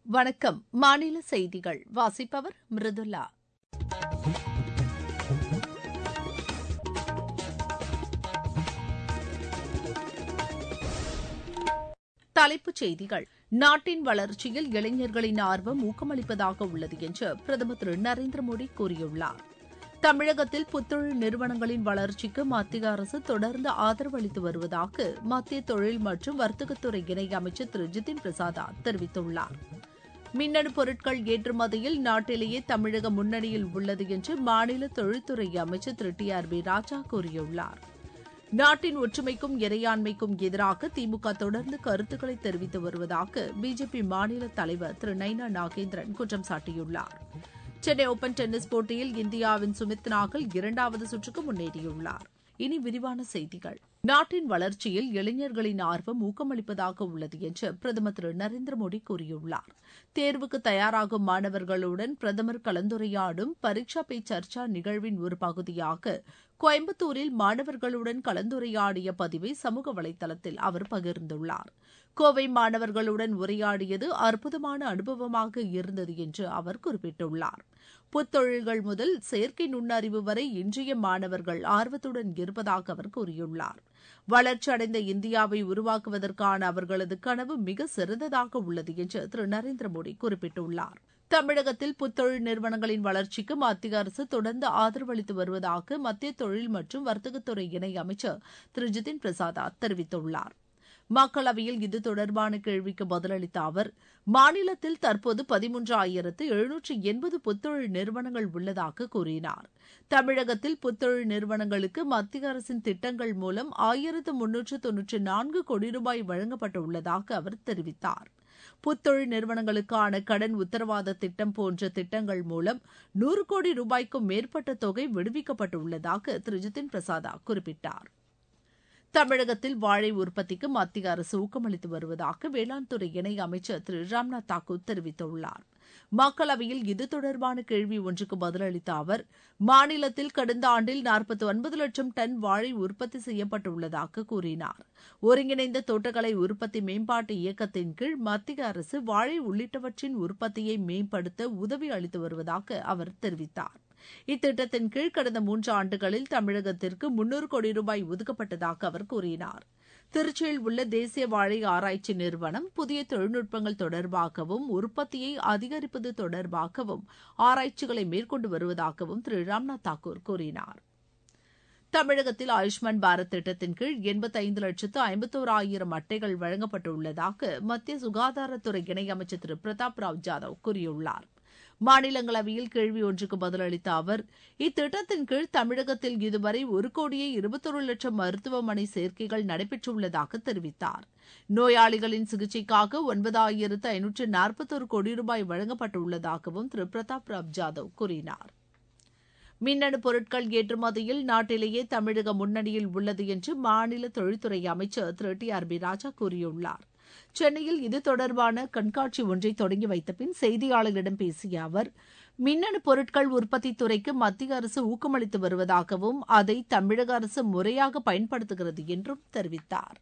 வணக்கம் மாநில செய்திகள் வாசிப்பவர் மிருதுல்லா தலைப்புச் செய்திகள் நாட்டின் வளர்ச்சியில் இளைஞர்களின் ஆர்வம் ஊக்கமளிப்பதாக உள்ளது என்று பிரதமர் திரு நரேந்திர மோடி கூறியுள்ளார் தமிழகத்தில் புத்தொழில் நிறுவனங்களின் வளர்ச்சிக்கு மத்திய அரசு தொடர்ந்து ஆதரவு அளித்து வருவதாக மத்திய தொழில் மற்றும் வர்த்தகத்துறை இணை அமைச்சர் திரு ஜிதின் பிரசாதா தெரிவித்துள்ளார் மின்னணு பொருட்கள் ஏற்றுமதியில் நாட்டிலேயே தமிழகம் முன்னணியில் உள்ளது என்று மாநில தொழில்துறை அமைச்சர் திரு டி ஆர் பி ராஜா கூறியுள்ளார் நாட்டின் ஒற்றுமைக்கும் இறையாண்மைக்கும் எதிராக திமுக தொடர்ந்து கருத்துக்களை தெரிவித்து வருவதாக பிஜேபி மாநில தலைவர் திரு நைனா நாகேந்திரன் குற்றம் சாட்டியுள்ளார் சென்னை ஓபன் டென்னிஸ் போட்டியில் இந்தியாவின் சுமித் நாகல் இரண்டாவது சுற்றுக்கு முன்னேறியுள்ளார் இனி விரிவான செய்திகள் நாட்டின் வளர்ச்சியில் இளைஞர்களின் ஆர்வம் ஊக்கமளிப்பதாக உள்ளது என்று பிரதமர் திரு நரேந்திர மோடி கூறியுள்ளார் தேர்வுக்கு தயாராகும் மாணவர்களுடன் பிரதமர் கலந்துரையாடும் பரீட்சா பே சர்ச்சா நிகழ்வின் ஒரு பகுதியாக கோயம்புத்தூரில் மாணவர்களுடன் கலந்துரையாடிய பதிவை சமூக வலைதளத்தில் அவர் பகிர்ந்துள்ளார் கோவை மாணவர்களுடன் உரையாடியது அற்புதமான அனுபவமாக இருந்தது என்று அவர் குறிப்பிட்டுள்ளார் புத்தொழில்கள் முதல் செயற்கை நுண்ணறிவு வரை இன்றைய மாணவர்கள் ஆர்வத்துடன் இருப்பதாக அவர் கூறியுள்ளார் வளர்ச்சி அடைந்த இந்தியாவை உருவாக்குவதற்கான அவர்களது கனவு மிக சிறந்ததாக உள்ளது என்று திரு நரேந்திர மோடி குறிப்பிட்டுள்ளார் தமிழகத்தில் புத்தொழில் நிறுவனங்களின் வளர்ச்சிக்கு மத்திய அரசு தொடர்ந்து ஆதரவு அளித்து வருவதாக மத்திய தொழில் மற்றும் வர்த்தகத்துறை இணை அமைச்சர் திரு ஜிதின் பிரசாதா தெரிவித்துள்ளார் மக்களவையில் இது தொடர்பான கேள்விக்கு பதிலளித்த அவர் மாநிலத்தில் தற்போது பதிமூன்றாயிரத்து எழுநூற்று எண்பது புத்தொழில் நிறுவனங்கள் உள்ளதாக கூறினார் தமிழகத்தில் புத்தொழில் நிறுவனங்களுக்கு மத்திய அரசின் திட்டங்கள் மூலம் ஆயிரத்து முன்னூற்று தொன்னூற்றி நான்கு கோடி ரூபாய் வழங்கப்பட்டுள்ளதாக அவர் தெரிவித்தார் புத்தொழில் நிறுவனங்களுக்கான கடன் உத்தரவாத திட்டம் போன்ற திட்டங்கள் மூலம் நூறு கோடி ரூபாய்க்கும் மேற்பட்ட தொகை விடுவிக்கப்பட்டுள்ளதாக திரு ஜிதின் பிரசாதா குறிப்பிட்டார் தமிழகத்தில் வாழை உற்பத்திக்கு மத்திய அரசு ஊக்கமளித்து வருவதாக வேளாண் துறை இணை அமைச்சர் திரு ராம்நாத் தாக்கூர் தெரிவித்துள்ளார் மக்களவையில் இது தொடர்பான கேள்வி ஒன்றுக்கு பதிலளித்த அவர் மாநிலத்தில் கடந்த ஆண்டில் நாற்பத்தி ஒன்பது லட்சம் டன் வாழை உற்பத்தி செய்யப்பட்டுள்ளதாக கூறினார் ஒருங்கிணைந்த தோட்டக்கலை உற்பத்தி மேம்பாட்டு இயக்கத்தின் கீழ் மத்திய அரசு வாழை உள்ளிட்டவற்றின் உற்பத்தியை மேம்படுத்த உதவி அளித்து வருவதாக அவர் தெரிவித்தார் இத்திட்டத்தின் கீழ் கடந்த மூன்று ஆண்டுகளில் தமிழகத்திற்கு முன்னூறு கோடி ரூபாய் ஒதுக்கப்பட்டதாக அவர் கூறினார் திருச்சியில் உள்ள தேசிய வாழை ஆராய்ச்சி நிறுவனம் புதிய தொழில்நுட்பங்கள் தொடர்பாகவும் உற்பத்தியை அதிகரிப்பது தொடர்பாகவும் ஆராய்ச்சிகளை மேற்கொண்டு வருவதாகவும் திரு ராம்நாத் தாக்கூர் கூறினார் தமிழகத்தில் ஆயுஷ்மான் பாரத் திட்டத்தின் கீழ் எண்பத்தைந்து லட்சத்து ஐம்பத்தோராயிரம் அட்டைகள் வழங்கப்பட்டுள்ளதாக மத்திய சுகாதாரத்துறை இணையமைச்சர் திரு பிரதாப் ராவ் ஜாதவ் கூறியுள்ளார் மாநிலங்களவையில் கேள்வி ஒன்றுக்கு பதிலளித்த அவர் இத்திட்டத்தின் கீழ் தமிழகத்தில் இதுவரை ஒரு கோடியே இருபத்தொரு லட்சம் மருத்துவமனை சேர்க்கைகள் நடைபெற்றுள்ளதாக தெரிவித்தார் நோயாளிகளின் சிகிச்சைக்காக ஒன்பதாயிரத்து ஐநூற்று நாற்பத்தொரு கோடி ரூபாய் வழங்கப்பட்டுள்ளதாகவும் திரு பிரதாப் ராவ் ஜாதவ் கூறினார் மின்னணு பொருட்கள் ஏற்றுமதியில் நாட்டிலேயே தமிழகம் முன்னணியில் உள்ளது என்று மாநில தொழில்துறை அமைச்சர் திரு டி ஆர் பி ராஜா கூறியுள்ளார் சென்னையில் இது தொடர்பான கண்காட்சி ஒன்றை தொடங்கி வைத்த பின் செய்தியாளர்களிடம் பேசிய அவர் மின்னணு பொருட்கள் உற்பத்தி துறைக்கு மத்திய அரசு ஊக்கமளித்து வருவதாகவும் அதை தமிழக அரசு முறையாக பயன்படுத்துகிறது என்றும் தெரிவித்தார்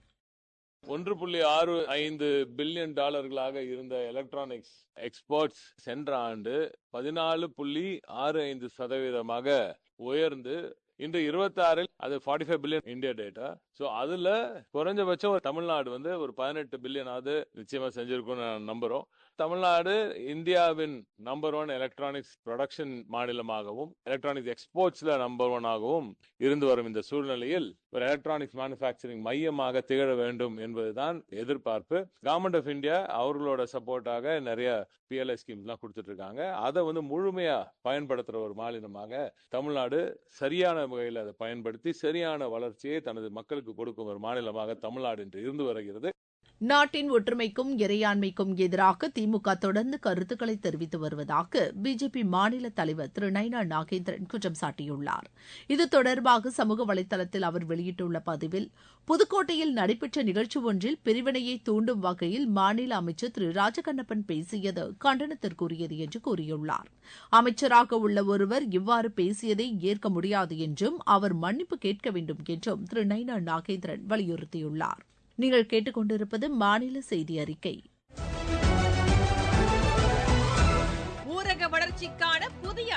ஒன்று புள்ளி ஆறு ஐந்து பில்லியன் டாலர்களாக இருந்த எலக்ட்ரானிக்ஸ் எக்ஸ்போர்ட்ஸ் சென்ற ஆண்டு பதினாலு புள்ளி ஆறு ஐந்து சதவீதமாக உயர்ந்து இன்று இருபத்தி ஆறில் அது forty five billion India data so அதுல குறைஞ்சபட்சம் ஒரு தமிழ்நாடு வந்து ஒரு பதினெட்டு பில்லியனாவது நிச்சயமா செஞ்சிருக்கும்னு நம்புறோம் தமிழ்நாடு இந்தியாவின் நம்பர் ஒன் எலக்ட்ரானிக்ஸ் ப்ரொடக்ஷன் மாநிலமாகவும் எலக்ட்ரானிக்ஸ் எக்ஸ்போர்ட்ஸ்ல நம்பர் ஒன் ஆகவும் இருந்து வரும் இந்த சூழ்நிலையில் ஒரு எலக்ட்ரானிக்ஸ் மேனுஃபேக்சரிங் மையமாக திகழ வேண்டும் என்பதுதான் எதிர்பார்ப்பு கவர்மெண்ட் ஆஃப் இந்தியா அவர்களோட சப்போர்ட்டாக நிறைய பிஎல்ஐ ஸ்கீம்ஸ்லாம் கொடுத்துட்டு இருக்காங்க அதை வந்து முழுமையா பயன்படுத்துற ஒரு மாநிலமாக தமிழ்நாடு சரியான வகையில் அதை பயன்படுத்தி சரியான வளர்ச்சியை தனது மக்களுக்கு கொடுக்கும் ஒரு மாநிலமாக தமிழ்நாடு இன்று இருந்து வருகிறது நாட்டின் ஒற்றுமைக்கும் இறையாண்மைக்கும் எதிராக திமுக தொடர்ந்து கருத்துக்களை தெரிவித்து வருவதாக பிஜேபி மாநில தலைவர் திரு நைனா நாகேந்திரன் குற்றம் சாட்டியுள்ளார் இது தொடர்பாக சமூக வலைதளத்தில் அவர் வெளியிட்டுள்ள பதிவில் புதுக்கோட்டையில் நடைபெற்ற நிகழ்ச்சி ஒன்றில் பிரிவினையை தூண்டும் வகையில் மாநில அமைச்சர் திரு ராஜகண்ணப்பன் பேசியது கண்டனத்திற்குரியது என்று கூறியுள்ளார் அமைச்சராக உள்ள ஒருவர் இவ்வாறு பேசியதை ஏற்க முடியாது என்றும் அவர் மன்னிப்பு கேட்க வேண்டும் என்றும் திரு நைனா நாகேந்திரன் வலியுறுத்தியுள்ளார் நீங்கள் கேட்டுக்கொண்டிருப்பது மாநில செய்தி அறிக்கை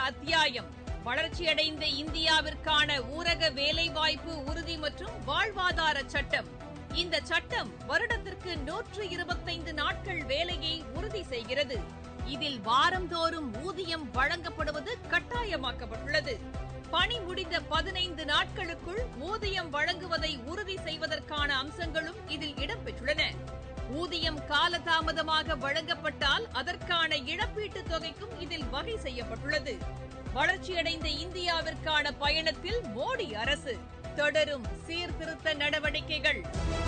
அத்தியாயம் வளர்ச்சியடைந்த இந்தியாவிற்கான ஊரக வேலைவாய்ப்பு உறுதி மற்றும் வாழ்வாதார சட்டம் இந்த சட்டம் வருடத்திற்கு நூற்று இருபத்தைந்து நாட்கள் வேலையை உறுதி செய்கிறது இதில் வாரந்தோறும் ஊதியம் வழங்கப்படுவது கட்டாயமாக்கப்பட்டுள்ளது பணி முடிந்த பதினைந்து நாட்களுக்குள் ஊதியம் வழங்குவதை உறுதி செய்வதற்கான அம்சங்களும் இதில் இடம்பெற்றுள்ளன ஊதியம் காலதாமதமாக வழங்கப்பட்டால் அதற்கான இழப்பீட்டுத் தொகைக்கும் இதில் வகை செய்யப்பட்டுள்ளது வளர்ச்சியடைந்த இந்தியாவிற்கான பயணத்தில் மோடி அரசு தொடரும் சீர்திருத்த நடவடிக்கைகள்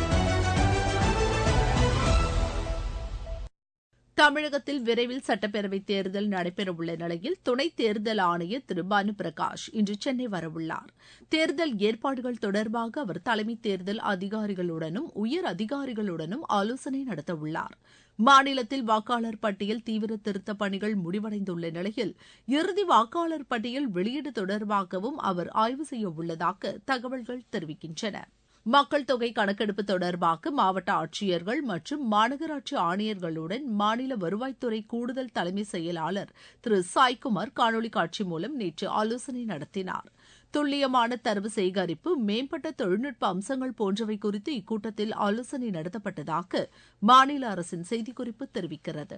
தமிழகத்தில் விரைவில் சட்டப்பேரவைத் தேர்தல் நடைபெறவுள்ள நிலையில் துணை தேர்தல் ஆணையர் திரு பானு பிரகாஷ் இன்று சென்னை வரவுள்ளார் தேர்தல் ஏற்பாடுகள் தொடர்பாக அவர் தலைமை தேர்தல் அதிகாரிகளுடனும் உயர் அதிகாரிகளுடனும் ஆலோசனை நடத்தவுள்ளார் மாநிலத்தில் வாக்காளர் பட்டியல் தீவிர திருத்தப் பணிகள் முடிவடைந்துள்ள நிலையில் இறுதி வாக்காளர் பட்டியல் வெளியீடு தொடர்பாகவும் அவர் ஆய்வு செய்ய உள்ளதாக தகவல்கள் தெரிவிக்கின்றன மக்கள் தொகை கணக்கெடுப்பு தொடர்பாக மாவட்ட ஆட்சியர்கள் மற்றும் மாநகராட்சி ஆணையர்களுடன் மாநில வருவாய்த்துறை கூடுதல் தலைமை செயலாளர் திரு சாய்குமார் காணொலி காட்சி மூலம் நேற்று ஆலோசனை நடத்தினார் துல்லியமான தரவு சேகரிப்பு மேம்பட்ட தொழில்நுட்ப அம்சங்கள் போன்றவை குறித்து இக்கூட்டத்தில் ஆலோசனை நடத்தப்பட்டதாக மாநில அரசின் செய்திக்குறிப்பு தெரிவிக்கிறது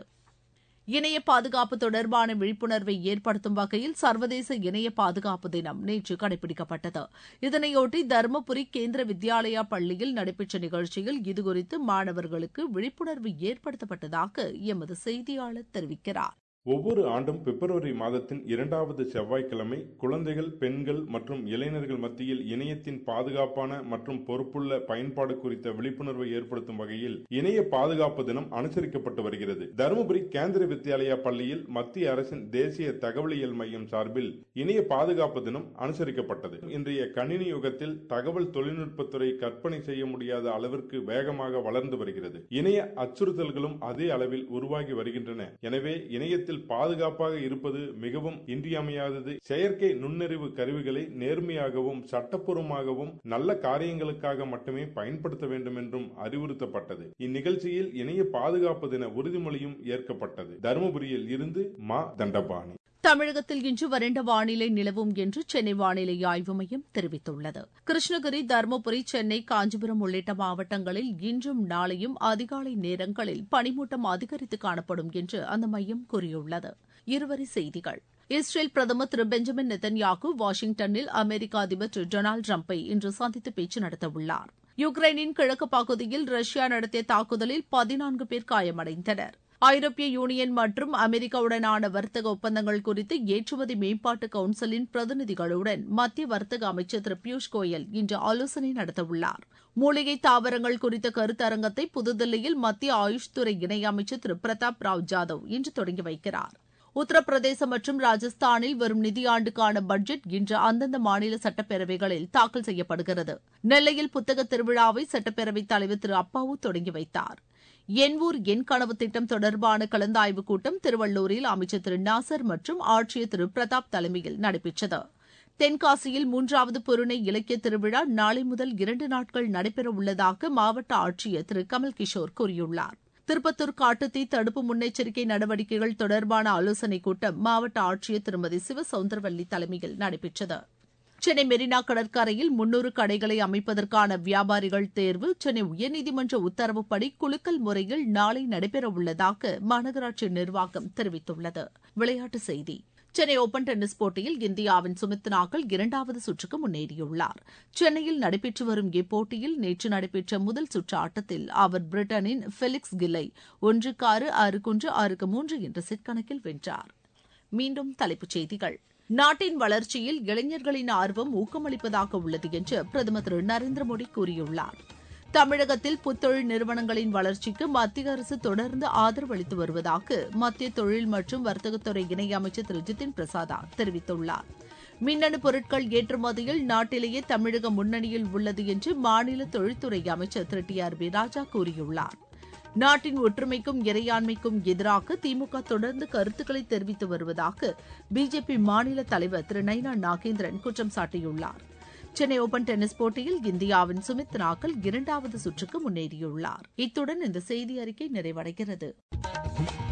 இணைய பாதுகாப்பு தொடர்பான விழிப்புணர்வை ஏற்படுத்தும் வகையில் சர்வதேச இணைய பாதுகாப்பு தினம் நேற்று கடைபிடிக்கப்பட்டது இதனையொட்டி தருமபுரி கேந்திர வித்யாலயா பள்ளியில் நடைபெற்ற நிகழ்ச்சியில் இதுகுறித்து மாணவர்களுக்கு விழிப்புணர்வு ஏற்படுத்தப்பட்டதாக எமது செய்தியாளர் தெரிவிக்கிறார் ஒவ்வொரு ஆண்டும் பிப்ரவரி மாதத்தின் இரண்டாவது செவ்வாய்க்கிழமை குழந்தைகள் பெண்கள் மற்றும் இளைஞர்கள் மத்தியில் இணையத்தின் பாதுகாப்பான மற்றும் பொறுப்புள்ள பயன்பாடு குறித்த விழிப்புணர்வை ஏற்படுத்தும் வகையில் இணைய பாதுகாப்பு தினம் அனுசரிக்கப்பட்டு வருகிறது தருமபுரி கேந்திர வித்யாலயா பள்ளியில் மத்திய அரசின் தேசிய தகவலியல் மையம் சார்பில் இணைய பாதுகாப்பு தினம் அனுசரிக்கப்பட்டது இன்றைய கணினி யுகத்தில் தகவல் தொழில்நுட்பத்துறை கற்பனை செய்ய முடியாத அளவிற்கு வேகமாக வளர்ந்து வருகிறது இணைய அச்சுறுத்தல்களும் அதே அளவில் உருவாகி வருகின்றன எனவே இணையத்தில் பாதுகாப்பாக இருப்பது மிகவும் இன்றியமையாதது செயற்கை நுண்ணறிவு கருவிகளை நேர்மையாகவும் சட்டப்பூர்வமாகவும் நல்ல காரியங்களுக்காக மட்டுமே பயன்படுத்த வேண்டும் என்றும் அறிவுறுத்தப்பட்டது இந்நிகழ்ச்சியில் இணைய பாதுகாப்பு தின உறுதிமொழியும் ஏற்கப்பட்டது தருமபுரியில் இருந்து மா தண்டபாணி தமிழகத்தில் இன்று வறண்ட வானிலை நிலவும் என்று சென்னை வானிலை ஆய்வு மையம் தெரிவித்துள்ளது கிருஷ்ணகிரி தருமபுரி சென்னை காஞ்சிபுரம் உள்ளிட்ட மாவட்டங்களில் இன்றும் நாளையும் அதிகாலை நேரங்களில் பனிமூட்டம் அதிகரித்து காணப்படும் என்று அந்த மையம் கூறியுள்ளது இருவரி செய்திகள் இஸ்ரேல் பிரதமர் திரு பெஞ்சமின் நெத்தன்யாகு வாஷிங்டனில் அமெரிக்க அதிபர் திரு டொனால்டு டிரம்பை இன்று சந்தித்து பேச்சு நடத்தவுள்ளார் யுக்ரைனின் கிழக்கு பகுதியில் ரஷ்யா நடத்திய தாக்குதலில் பதினான்கு பேர் காயமடைந்தனர் ஐரோப்பிய யூனியன் மற்றும் அமெரிக்காவுடனான வர்த்தக ஒப்பந்தங்கள் குறித்து ஏற்றுமதி மேம்பாட்டு கவுன்சிலின் பிரதிநிதிகளுடன் மத்திய வர்த்தக அமைச்சர் திரு பியூஷ் கோயல் இன்று ஆலோசனை நடத்தவுள்ளார் மூலிகை தாவரங்கள் குறித்த கருத்தரங்கத்தை புதுதில்லியில் மத்திய ஆயுஷ் துறை இணையமைச்சர் திரு பிரதாப் ராவ் ஜாதவ் இன்று தொடங்கி வைக்கிறார் உத்தரப்பிரதேசம் மற்றும் ராஜஸ்தானில் வரும் நிதியாண்டுக்கான பட்ஜெட் இன்று அந்தந்த மாநில சட்டப்பேரவைகளில் தாக்கல் செய்யப்படுகிறது நெல்லையில் புத்தக திருவிழாவை சட்டப்பேரவைத் தலைவர் திரு அப்பாவு தொடங்கி வைத்தார் என் ஊர் என் கனவு திட்டம் தொடர்பான கலந்தாய்வுக் கூட்டம் திருவள்ளூரில் அமைச்சர் திரு நாசர் மற்றும் ஆட்சியர் திரு பிரதாப் தலைமையில் நடைபெற்றது தென்காசியில் மூன்றாவது பொருணை இலக்கிய திருவிழா நாளை முதல் இரண்டு நாட்கள் நடைபெறவுள்ளதாக மாவட்ட ஆட்சியர் திரு கமல் கிஷோர் கூறியுள்ளார் திருப்பத்தூர் காட்டுத்தீ தடுப்பு முன்னெச்சரிக்கை நடவடிக்கைகள் தொடர்பான ஆலோசனைக் கூட்டம் மாவட்ட ஆட்சியர் திருமதி சிவசவுந்தரவல்லி தலைமையில் நடைபெற்றது சென்னை மெரினா கடற்கரையில் முன்னூறு கடைகளை அமைப்பதற்கான வியாபாரிகள் தேர்வு சென்னை உயர்நீதிமன்ற உத்தரவுப்படி குலுக்கல் முறையில் நாளை நடைபெறவுள்ளதாக மாநகராட்சி நிர்வாகம் தெரிவித்துள்ளது விளையாட்டுச் செய்தி சென்னை ஓபன் டென்னிஸ் போட்டியில் இந்தியாவின் சுமித் நாகல் இரண்டாவது சுற்றுக்கு முன்னேறியுள்ளார் சென்னையில் நடைபெற்று வரும் இப்போட்டியில் நேற்று நடைபெற்ற முதல் சுற்று ஆட்டத்தில் அவர் பிரிட்டனின் ஃபெலிக்ஸ் கில்லை ஒன்றுக்கு ஆறு ஆறுக்கு ஒன்று ஆறுக்கு மூன்று என்ற செட் கணக்கில் வென்றார் மீண்டும் தலைப்புச் செய்திகள் நாட்டின் வளர்ச்சியில் இளைஞர்களின் ஆர்வம் ஊக்கமளிப்பதாக உள்ளது என்று பிரதமர் திரு நரேந்திர மோடி கூறியுள்ளார் தமிழகத்தில் புத்தொழில் நிறுவனங்களின் வளர்ச்சிக்கு மத்திய அரசு தொடர்ந்து ஆதரவு அளித்து வருவதாக மத்திய தொழில் மற்றும் வர்த்தகத்துறை இணையமைச்சர் திரு ஜிதின் பிரசாதா தெரிவித்துள்ளார் மின்னணு பொருட்கள் ஏற்றுமதியில் நாட்டிலேயே தமிழகம் முன்னணியில் உள்ளது என்று மாநில தொழில்துறை அமைச்சர் திரு டி ஆர் பி ராஜா கூறியுள்ளார் நாட்டின் ஒற்றுமைக்கும் இறையாண்மைக்கும் எதிராக திமுக தொடர்ந்து கருத்துக்களை தெரிவித்து வருவதாக பிஜேபி மாநில தலைவர் திரு நைனா நாகேந்திரன் குற்றம் சாட்டியுள்ளார் சென்னை ஓபன் டென்னிஸ் போட்டியில் இந்தியாவின் சுமித் நாகல் இரண்டாவது சுற்றுக்கு முன்னேறியுள்ளார் இத்துடன் இந்த செய்தி அறிக்கை நிறைவடைகிறது